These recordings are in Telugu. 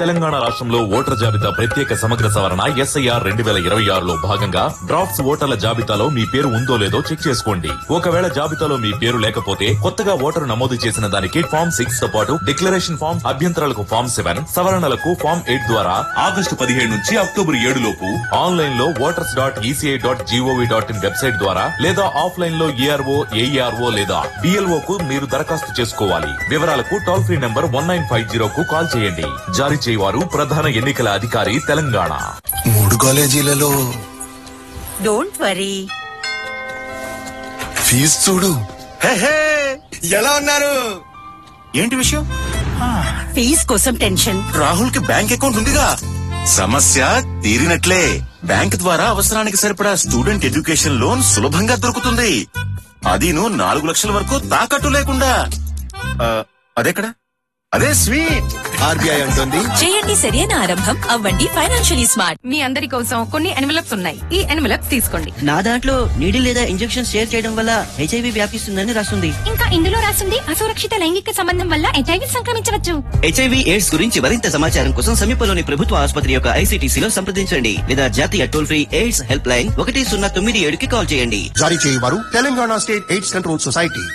తెలంగాణ రాష్ట్రంలో ఓటర్ జాబితా ప్రత్యేక సమగ్ర సవరణ ఎస్ఐఆర్ రెండు వేల ఇరవై ఆరులో భాగంగా డ్రాఫ్ట్స్ ఓటర్ల జాబితాలో మీ పేరు ఉందో లేదో చెక్ చేసుకోండి ఒకవేళ జాబితాలో మీ పేరు లేకపోతే కొత్తగా ఓటరు నమోదు చేసిన దానికి ఫామ్ సిక్స్ తో పాటు డిక్లరేషన్ ఫామ్ అభ్యంతరాలకు ఫామ్ సెవెన్ సవరణలకు ఫామ్ ఎయిట్ ద్వారా ఆగస్టు పదిహేడు నుంచి అక్టోబర్ ఏడు లోపు ఆన్లైన్ లో voters dot ECI dot GOV dot in website ద్వారా లేదా ఆఫ్లైన్ లో ఏఆర్ఓ ఏఈఆర్ఓ లేదా డిఎల్ఓ కు మీరు దరఖాస్తు చేసుకోవాలి వివరాలకు toll free number one nine five zero కు కాల్ చేయండి జారీ చేయవారు ప్రధాన ఎన్నికల అధికారి తెలంగాణ మూడు కాలేజీలలో డోంట్ వరీ ఫీజు చూడు ఎలా ఉన్నారు ఏంటి విషయం ఫీజ్ కోసం టెన్షన్ రాహుల్ కి బ్యాంక్ అకౌంట్ ఉందిగా సమస్య తీరినట్లే బ్యాంక్ ద్వారా అవసరానికి సరిపడా స్టూడెంట్ ఎడ్యుకేషన్ లోన్ సులభంగా దొరుకుతుంది అదీను నాలుగు లక్షల వరకు తాకట్టు లేకుండా ఆ, అదెక్కడ అదే స్వీట్ ఆర్బీఐ అంటుంది చేయండి సరైన ఆరంభం అవ్వండి ఫైనాన్షియలీ స్మార్ట్ మీ అందరి కోసం కొన్ని ఎన్వలప్స్ ఉన్నాయి ఈ ఎన్వలప్స్ తీసుకోండి నా దాంట్లో నీడిల్ లేదా ఇంజెక్షన్ షేర్ చేయడం వల్ల హెచ్ఐవి వ్యాపిస్తుందని రాస్తుంది ఇంకా ఇందులో రాసింది అసురక్షిత లైంగిక సంబంధం వల్ల హెచ్ఐవి సంక్రమించవచ్చు హెచ్ఐవి ఎయిడ్స్ గురించి మరింత సమాచారం కోసం సమీపంలోని ప్రభుత్వ ఆసుపత్రి యొక్క ఐసీటీసీలో సంప్రదించండి లేదా జాతీయ toll free AIDS helpline ఒకటి సున్నా తొమ్మిది ఏడుకి కాల్ చేయండి జారీ చేయవారు Telangana state AIDS control society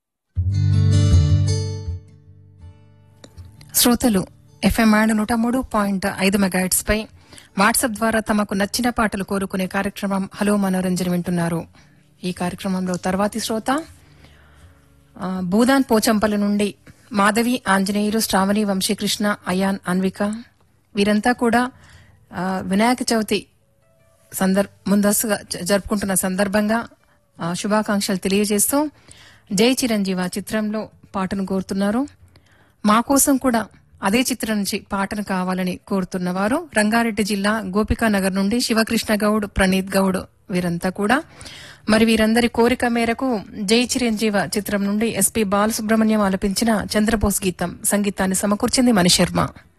శ్రోతలు ఎఫ్ఎం యాండ్ నూట మూడు పాయింట్ ఐదు మెగాహెట్స్ పై వాట్సాప్ ద్వారా తమకు నచ్చిన పాటలు కోరుకునే కార్యక్రమం హలో మనోరంజన్ వింటున్నారు ఈ కార్యక్రమంలో తర్వాతి శ్రోత ఆ, భూదాన్ పోచంపల్లి నుండి మాధవి ఆంజనేయులు శ్రావణి వంశీకృష్ణ అయాన్ అన్విక వీరంతా కూడా ఆ, వినాయక చవితి సందర్ ముందస్తుగా జ- జరుపుకుంటున్న సందర్భంగా ఆ, శుభాకాంక్షలు తెలియజేస్తూ జై చిరంజీవ చిత్రంలో పాటను కోరుతున్నారు మా కోసం కూడా అదే చిత్రం నుంచి పాటను కావాలని కోరుతున్నవారు రంగారెడ్డి జిల్లా గోపికానగర్ నుండి శివకృష్ణ గౌడ్ ప్రణీత్ గౌడ్ వీరంతా కూడా మరి వీరందరి కోరిక మేరకు జై చిరంజీవ చిత్రం నుండి ఎస్పీ బాలసుబ్రహ్మణ్యం ఆలపించిన చంద్రబోస్ గీతం సంగీతాన్ని సమకూర్చింది మణిశర్మ